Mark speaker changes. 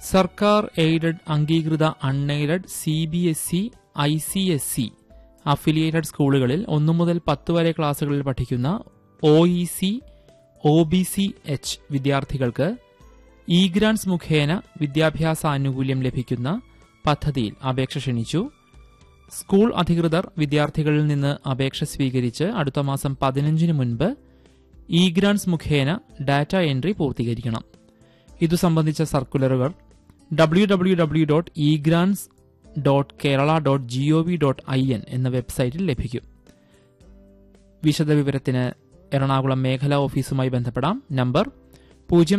Speaker 1: സർക്കാർ എയ്ഡഡ് അംഗീകൃത unaided C B S E I C S C affiliated സ്കൂളുകളിൽ ഒന്നു മുതൽ പത്ത് വരെ ക്ലാസുകളിൽ പഠിക്കുന്ന O E C O B C H വിദ്യാർത്ഥികൾക്ക് ഇ ഗ്രാൻസ് മുഖേന വിദ്യാഭ്യാസ ആനുകൂല്യം ലഭിക്കുന്ന പദ്ധതിയിൽ അപേക്ഷ ക്ഷണിച്ചു സ്കൂൾ അധികൃതർ വിദ്യാർത്ഥികളിൽ നിന്ന് അപേക്ഷ സ്വീകരിച്ച് അടുത്ത മാസം പതിനഞ്ചിന് മുൻപ് ഇ ഗ്രാൻസ് മുഖേന ഡാറ്റ എൻട്രി പൂർത്തീകരിക്കണം ഇതു സംബന്ധിച്ച സർക്കുലറുകൾ W W W dot E grants dot Kerala dot G O V dot I N എന്ന വെബ്സൈറ്റിൽ ലഭിക്കും വിശദവിവരത്തിന് എറണാകുളം മേഖലാ ഓഫീസുമായി ബന്ധപ്പെടാം നമ്പർ പൂജ്യം